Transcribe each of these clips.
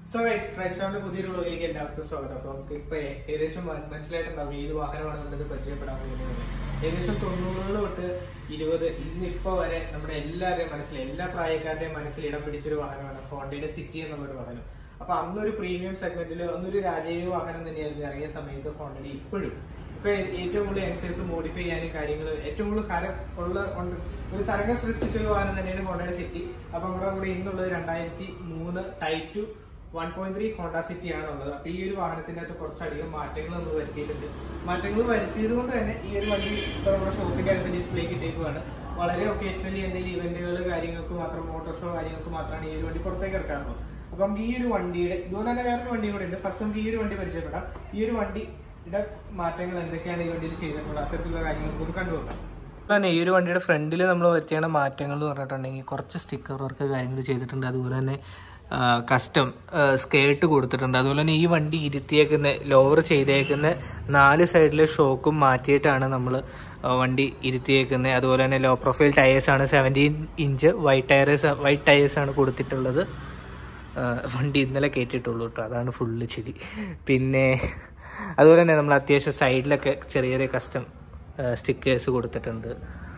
so guys tribe sound പുതിയൊരു വ്ളോഗിലേക്ക് എല്ലാവർക്കും സ്വാഗതം അപ്പൊ നമുക്ക് ഇപ്പൊ ഏ- ഏകദേശം മ- മനസ്സിലായിട്ടുണ്ടാവും ഏത് വാഹനമാണ് നമ്മളിത് പരിചയപ്പെടാൻ പോകുന്നത് ഏകദേശം തൊണ്ണൂറുകൾ തൊട്ട് ഇരുപത് ഇന്നിപ്പോ വരെ നമ്മുടെ എല്ലാവരുടെയും മനസ്സിൽ എല്ലാ പ്രായക്കാരുടെയും മനസ്സിൽ ഇടം പിടിച്ചൊരു വാഹനമാണ് ഹോണ്ടയുടെ സിറ്റി എന്നുള്ളൊരു വാഹനം അപ്പൊ അന്നൊരു പ്രീമിയം സെഗ്മെന്റിൽ അന്നൊരു രാജകീയ വാഹനം തന്നെയായിരുന്നു ഇറങ്ങിയ സമയത്ത് ഹോണ്ടയുടെ ഇപ്പോഴും ഇപ്പൊ ഏറ്റവും കൂടുതൽ യങ്സ്റ്റേഴ്സ് മോഡിഫൈ ചെയ്യാനും കാര്യങ്ങൾ ഏറ്റവും കൂടുതൽ ഹരം ഉള്ള ഉണ്ട് ഒരു തരംഗം സൃഷ്ടിച്ച ഒരു വാഹനം തന്നെയാണ് ഹോണ്ടയുടെ സിറ്റി അപ്പൊ നമ്മുടെ കൂടെ ഇന്നുള്ളത് രണ്ടായിരത്തി മൂന്ന് type one point three Honda City ആണ് ഉള്ളത് അപ്പൊ ഈ ഒരു വാഹനത്തിന്റെ അകത്ത് കുറച്ചധികം മാറ്റങ്ങൾ നമ്മൾ വരുത്തിയിട്ടുണ്ട് മാറ്റങ്ങൾ വരുത്തിയത് കൊണ്ട് തന്നെ ഈ ഒരു വണ്ടി ഇപ്പൊ നമ്മുടെ ഷോപ്പിന്റെ അകത്ത് ഡിസ്പ്ലേക്ക് ഇട്ടേക്കുവാണ് വളരെ ഒക്കേഷണലി എന്തെങ്കിലും ഇവന്റുകൾ കാര്യങ്ങൾക്ക് മാത്രം മോട്ടോർ ഷോ കാര്യങ്ങൾക്ക് മാത്രമാണ് ഈ ഒരു വണ്ടി പുറത്തേക്ക് ഇറക്കാറുള്ളൂ അപ്പം ഈ ഒരു വണ്ടിയുടെ ഇതുപോലെ തന്നെ വേറൊരു വണ്ടിയും കൂടെ ഉണ്ട് ഫസ്റ്റ് നമുക്ക് ഈ ഒരു വണ്ടി പരിചയപ്പെടാം ഈ ഒരു വണ്ടിയുടെ മാറ്റങ്ങൾ എന്തൊക്കെയാണ് ഈ വണ്ടിയിൽ ചെയ്തിട്ടുള്ളത് അത്തരത്തിലുള്ള കാര്യങ്ങൾ നമുക്ക് കണ്ടുപോകാം തന്നെ ഈ ഒരു വണ്ടിയുടെ ഫ്രണ്ടിൽ നമ്മൾ വരുത്തിയാണ് മാറ്റങ്ങൾ എന്ന് പറഞ്ഞിട്ടുണ്ടെങ്കിൽ കുറച്ച് സ്റ്റിക്കർ വർക്ക് കാര്യങ്ങൾ ചെയ്തിട്ടുണ്ട് അതുപോലെ തന്നെ കസ്റ്റം സ്കേർട്ട് കൊടുത്തിട്ടുണ്ട് അതുപോലെ തന്നെ ഈ വണ്ടി ഇരുത്തിയേക്കുന്ന ലോവർ ചെയ്തേക്കുന്ന നാല് സൈഡിലെ ഷോക്കും മാറ്റിയിട്ടാണ് നമ്മൾ വണ്ടി ഇരുത്തിയേക്കുന്നത് അതുപോലെ തന്നെ ലോ പ്രൊഫൈൽ ടയേഴ്സ് ആണ് seventeen inch white tyres white tyres ആണ് കൊടുത്തിട്ടുള്ളത് ആ, വണ്ടി ഇന്നലെ കയറ്റിയിട്ടുള്ളൂ കേട്ടോ അതാണ് ഫുള്ള് ചെടി പിന്നെ അതുപോലെ തന്നെ നമ്മൾ അത്യാവശ്യം സൈഡിലൊക്കെ ചെറിയ ചെറിയ കസ്റ്റം സ്റ്റിക്കേഴ്സ് കൊടുത്തിട്ടുണ്ട്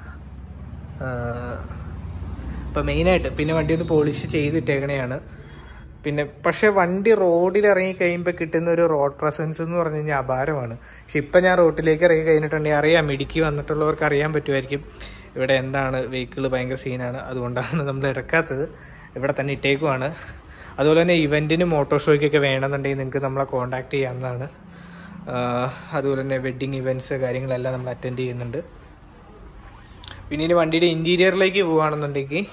ഇപ്പം മെയിനായിട്ട് പിന്നെ വണ്ടി ഒന്ന് പോളിഷ് ചെയ്തിട്ടേക്കണെയാണ് പിന്നെ പക്ഷെ വണ്ടി റോഡിൽ ഇറങ്ങി കഴിയുമ്പോൾ കിട്ടുന്ന ഒരു റോഡ് പ്രസൻസ് എന്ന് പറഞ്ഞു കഴിഞ്ഞാൽ അപാരമാണ് പക്ഷെ ഇപ്പം ഞാൻ റോഡിലേക്ക് ഇറങ്ങി കഴിഞ്ഞിട്ടുണ്ടെങ്കിൽ അറിയാം ഇടുക്കി വന്നിട്ടുള്ളവർക്ക് അറിയാൻ പറ്റുമായിരിക്കും ഇവിടെ എന്താണ് വെഹിക്കിൾ ഭയങ്കര സീനാണ് അതുകൊണ്ടാണ് നമ്മൾ ഇറക്കാത്തത് ഇവിടെ തന്നെ ഇട്ടേക്കുവാണ് അതുപോലെ തന്നെ ഇവൻറ്റിന് മോട്ടോർ ഷോയ്ക്കൊക്കെ വേണമെന്നുണ്ടെങ്കിൽ നിങ്ങൾക്ക് നമ്മളെ കോൺടാക്ട് ചെയ്യാവുന്നതാണ് ആഹ് അതുപോലെ തന്നെ വെഡ്ഡിങ് ഇവൻറ്റ്സ് കാര്യങ്ങളെല്ലാം നമ്മൾ അറ്റൻഡ് ചെയ്യുന്നുണ്ട് പിന്നെ ഇനി വണ്ടിയുടെ ഇൻറ്റീരിയറിലേക്ക് പോവുകയാണെന്നുണ്ടെങ്കിൽ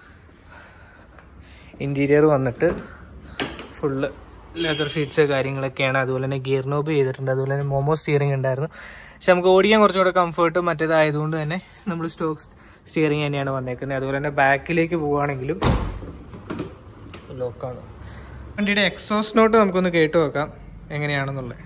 ഇൻറ്റീരിയർ വന്നിട്ട് ഫുള്ള് ലെതർ ഷീറ്റ്സ് കാര്യങ്ങളൊക്കെയാണ് അതുപോലെ തന്നെ ഗിയർ നോബ് ചെയ്തിട്ടുണ്ട് അതുപോലെ തന്നെ മോമോ സ്റ്റിയറിംഗ് ഉണ്ടായിരുന്നു പക്ഷെ നമുക്ക് ഓടിക്കാൻ കുറച്ചുകൂടെ കംഫർട്ട് മറ്റേതായതുകൊണ്ട് തന്നെ നമ്മൾ സ്റ്റോക്ക് സ്റ്റിയറിംഗ് തന്നെയാണ് വന്നേക്കുന്നത് അതുപോലെ തന്നെ ബാക്കിലേക്ക് പോവുകയാണെങ്കിലും ലോക്കാണ് വണ്ടിയുടെ എക്സോസ് നോട്ട് നമുക്കൊന്ന് കേട്ട് വെക്കാം എങ്ങനെയാണെന്നുള്ളത്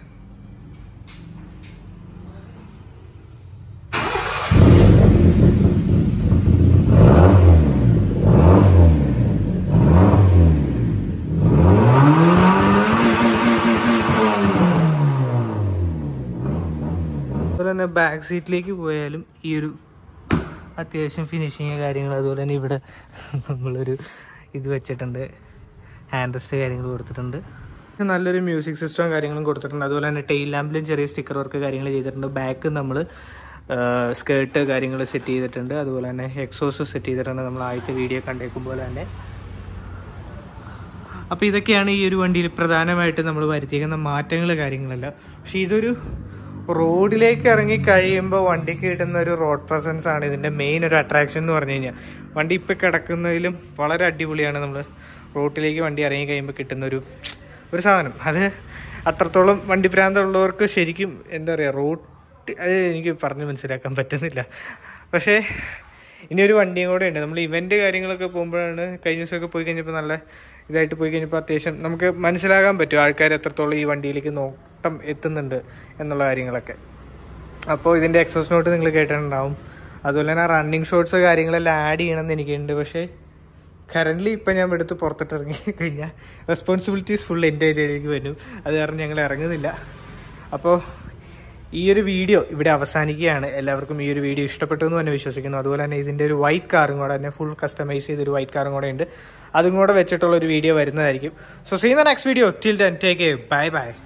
അതുപോലെ തന്നെ ബാക്ക് സീറ്റിലേക്ക് പോയാലും ഈ ഒരു അത്യാവശ്യം ഫിനിഷിങ് കാര്യങ്ങൾ അതുപോലെ തന്നെ ഇവിടെ നമ്മളൊരു ഇത് വെച്ചിട്ടുണ്ട് ഹാൻഡ് റെസ്റ്റ് കാര്യങ്ങൾ കൊടുത്തിട്ടുണ്ട് നല്ലൊരു മ്യൂസിക് സിസ്റ്റവും കാര്യങ്ങളും കൊടുത്തിട്ടുണ്ട് അതുപോലെ തന്നെ ടെയിൽ ലാമ്പിലും ചെറിയ സ്റ്റിക്കർ വർക്ക് കാര്യങ്ങൾ ചെയ്തിട്ടുണ്ട് ബാക്ക് നമ്മൾ സ്കേർട്ട് കാര്യങ്ങൾ സെറ്റ് ചെയ്തിട്ടുണ്ട് അതുപോലെ തന്നെ എക്സോസ് സെറ്റ് ചെയ്തിട്ടുണ്ട് നമ്മൾ ആദ്യത്തെ വീഡിയോ കണ്ടേക്കും പോലെ തന്നെ അപ്പോൾ ഇതൊക്കെയാണ് ഈ ഒരു വണ്ടിയിൽ പ്രധാനമായിട്ട് നമ്മൾ വരുത്തിയിരിക്കുന്ന മാറ്റങ്ങൾ കാര്യങ്ങളെല്ലാം പക്ഷെ ഇതൊരു റോഡിലേക്ക് ഇറങ്ങി കഴിയുമ്പോൾ വണ്ടിക്ക് കിട്ടുന്ന ഒരു റോഡ് പ്രസൻസ് ആണ് ഇതിൻ്റെ മെയിൻ ഒരു അട്രാക്ഷൻ എന്ന് പറഞ്ഞു കഴിഞ്ഞാൽ വണ്ടി ഇപ്പോൾ കിടക്കുന്നതിലും വളരെ അടിപൊളിയാണ് നമ്മൾ റോഡിലേക്ക് വണ്ടി ഇറങ്ങി കഴിയുമ്പോൾ കിട്ടുന്ന ഒരു ഒരു സാധനം അത് അത്രത്തോളം വണ്ടി ഭ്രാന്തമുള്ളവർക്ക് ശരിക്കും എന്താ പറയുക റോഡ് അത് എനിക്ക് പറഞ്ഞ് മനസ്സിലാക്കാൻ പറ്റുന്നില്ല പക്ഷേ ഇനി ഒരു വണ്ടിയും കൂടെ ഉണ്ട് നമ്മൾ ഇവന്റ് കാര്യങ്ങളൊക്കെ പോകുമ്പോഴാണ് കഴിഞ്ഞ ദിവസമൊക്കെ പോയി കഴിഞ്ഞപ്പോൾ നല്ല ഇതായിട്ട് പോയി കഴിഞ്ഞപ്പോൾ അത്യാവശ്യം നമുക്ക് മനസ്സിലാകാൻ പറ്റും ആൾക്കാർ എത്രത്തോളം ഈ വണ്ടിയിലേക്ക് നോട്ടം എത്തുന്നുണ്ട് എന്നുള്ള കാര്യങ്ങളൊക്കെ അപ്പോൾ ഇതിൻ്റെ എക്സോസ് നോട്ട് നിങ്ങൾ കേട്ടിട്ടുണ്ടാവും അതുപോലെ തന്നെ റണ്ണിങ് ഷോട്ട്സ് കാര്യങ്ങളെല്ലാം ആഡ് ചെയ്യണമെന്ന് എനിക്കുണ്ട് പക്ഷേ കറൻ്റ്ലി ഇപ്പം ഞാൻ എടുത്ത് പുറത്തിട്ട് ഇറങ്ങി കഴിഞ്ഞാൽ റെസ്പോൺസിബിലിറ്റീസ് ഫുൾ എൻ്റെ ഏരിയയിലേക്ക് വരും അത് കാരണം ഞങ്ങൾ ഇറങ്ങുന്നില്ല അപ്പോൾ ഈ ഒരു വീഡിയോ ഇവിടെ അവസാനിക്കുകയാണ് എല്ലാവർക്കും ഈ ഒരു വീഡിയോ ഇഷ്ടപ്പെട്ടു എന്ന് തന്നെ വിശ്വസിക്കുന്നു അതുപോലെ തന്നെ ഇതിൻ്റെ ഒരു വൈറ്റ് കാറും കൂടെ തന്നെ ഫുൾ കസ്റ്റമൈസ് ചെയ്തൊരു വൈറ്റ് കാറും കൂടെ ഉണ്ട് അതും കൂടെ വെച്ചിട്ടുള്ള ഒരു വീഡിയോ വരുന്നതായിരിക്കും so see the next video till then take bye by